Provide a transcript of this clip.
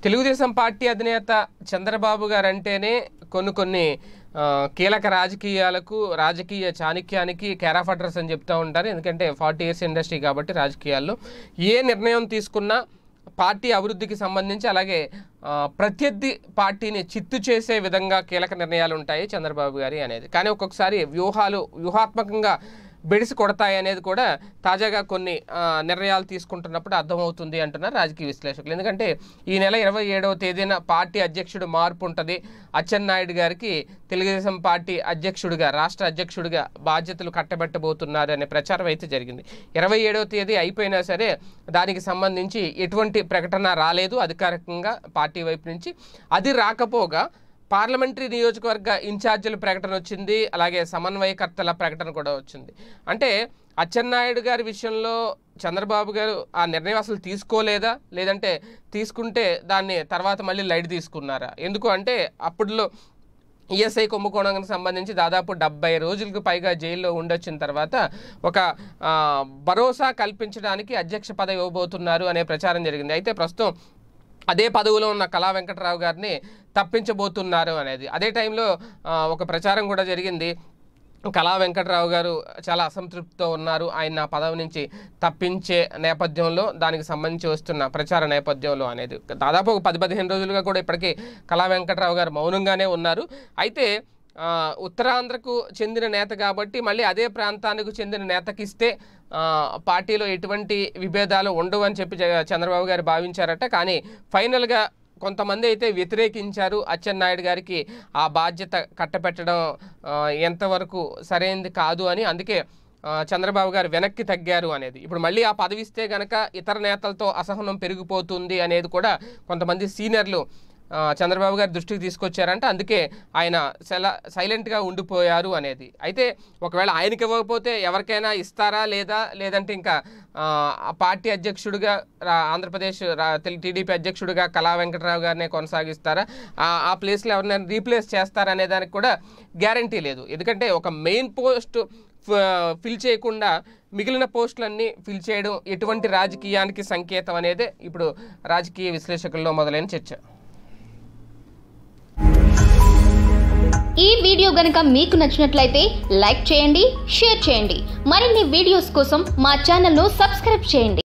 Telugu Desam party అధినేత చంద్రబాబు గారు అంటేనే కొన్ని కొన్ని ఆ, కీలక రాజకీయాలకు రాజకీయ చాణక్యానికి కేరాఫ్ అడ్రస్ అని చెప్తూ ఉంటారు ఎందుకంటే ఫార్టీ ఇయర్స్ ఇండస్ట్రీ కాబట్టి రాజకీయాల్లో ఏ నిర్ణయం తీసుకున్నా పార్టీ అభివృద్ధికి సంబంధించి అలాగే ఆ, ప్రత్యర్థి పార్టీని చిత్తు చేసే విధంగా కీలక నిర్ణయాలు ఉంటాయి చంద్రబాబు గారి అనేది కానీ ఒక్కొక్కసారి వ్యూహాలు వ్యూహాత్మకంగా బెడిసి కొడతాయి అనేది కూడా తాజాగా కొన్ని ఆ, నిర్ణయాలు తీసుకుంటున్నప్పుడు అర్థమవుతుంది అంటున్నారు రాజకీయ విశ్లేషకులు ఎందుకంటే ఈ నెల ఇరవై ఏడవ తేదీన పార్టీ అధ్యక్షుడు మార్పు ఉంటుంది అచ్చెన్నాయుడు గారికి తెలుగుదేశం పార్టీ అధ్యక్షుడిగా రాష్ట్ర అధ్యక్షుడిగా బాధ్యతలు కట్టబెట్టబోతున్నారు అనే ప్రచారం అయితే జరిగింది ఇరవై ఏడవ తేదీ అయిపోయినా సరే దానికి సంబంధించి ఎటువంటి ప్రకటన రాలేదు అధికారికంగా పార్టీ వైపు నుంచి అది రాకపోగా పార్లమెంటరీ నియోజకవర్గ ఇన్ఛార్జీల ప్రకటన వచ్చింది అలాగే సమన్వయకర్తల ప్రకటన కూడా వచ్చింది అంటే అచ్చెన్నాయుడు గారి విషయంలో చంద్రబాబు గారు ఆ నిర్ణయం అసలు తీసుకోలేదా లేదంటే తీసుకుంటే దాన్ని తర్వాత మళ్ళీ లైట్ తీసుకున్నారా ఎందుకు అంటే అప్పుడులో ఈఎస్ఐ కుంభకోణానికి సంబంధించి దాదాపు డెబ్బై రోజులకు పైగా జైల్లో ఉండొచ్చిన తర్వాత ఒక ఆ, భరోసా కల్పించడానికి అధ్యక్ష పదవి ఇవ్వబోతున్నారు అనే ప్రచారం జరిగింది అయితే ప్రస్తుతం అదే పదవిలో ఉన్న కళా వెంకటరావు గారిని తప్పించబోతున్నారు అనేది అదే టైంలో ఆ, ఒక ప్రచారం కూడా జరిగింది కళా వెంకటరావు గారు చాలా అసంతృప్తితో ఉన్నారు ఆయన ఆ పదవి నుంచి తప్పించే నేపథ్యంలో దానికి సంబంధించి వస్తున్న ప్రచార నేపథ్యంలో అనేది దాదాపు ఒక పది పదిహేను రోజులుగా కూడా ఇప్పటికీ కళా వెంకటరావు గారు మౌనంగానే ఉన్నారు అయితే ఆ, ఉత్తరాంధ్రకు చెందిన నేత కాబట్టి మళ్ళీ అదే ప్రాంతానికి చెందిన నేతకి ఇస్తే ఆ, పార్టీలో ఎటువంటి విభేదాలు ఉండవు అని చెప్పి జగ- చంద్రబాబు గారు భావించారట కానీ ఫైనల్గా కొంతమంది అయితే వ్యతిరేకించారు అచ్చెన్నాయుడు గారికి ఆ బాధ్యత కట్టపెట్టడం ఆ, ఎంతవరకు సరైనది కాదు అని అందుకే ఆ, చంద్రబాబు గారు వెనక్కి తగ్గారు అనేది ఇప్పుడు మళ్ళీ ఆ పదవి ఇస్తే గనక ఇతర నేతలతో అసహనం పెరిగిపోతుంది అనేది కూడా కొంతమంది సీనియర్లు ఆ, చంద్రబాబు గారి దృష్టికి తీసుకొచ్చారంటే అందుకే ఆయన సెల సైలెంట్గా ఉండిపోయారు అనేది అయితే ఒకవేళ ఆయనకి ఇవ్వకపోతే ఎవరికైనా ఇస్తారా లేదా లేదంటే ఇంకా ఆ, ఆ పార్టీ అధ్యక్షుడిగా రా- ఆంధ్రప్రదేశ్ రా- తెలు- టీడీపీ అధ్యక్షుడిగా కళా వెంకటరావు గారినే కొనసాగిస్తారా ఆ- ఆ ప్లేస్లో ఎవరినైనా రీప్లేస్ చేస్తారా అనే దానికి కూడా గ్యారంటీ లేదు ఎందుకంటే ఒక మెయిన్ పోస్ట్ ఫిల్ చేయకుండా మిగిలిన పోస్టులన్నీ ఫిల్ చేయడం ఎటువంటి రాజకీయానికి సంకేతం అనేదే ఇప్పుడు రాజకీయ విశ్లేషకుల్లో మొదలైన చర్చ ఈ వీడియో గనుక మీకు నచ్చినట్లయితే లైక్ చేయండి షేర్ చేయండి మరిన్ని వీడియోస్ కోసం మా ఛానల్ను సబ్స్క్రైబ్ చేయండి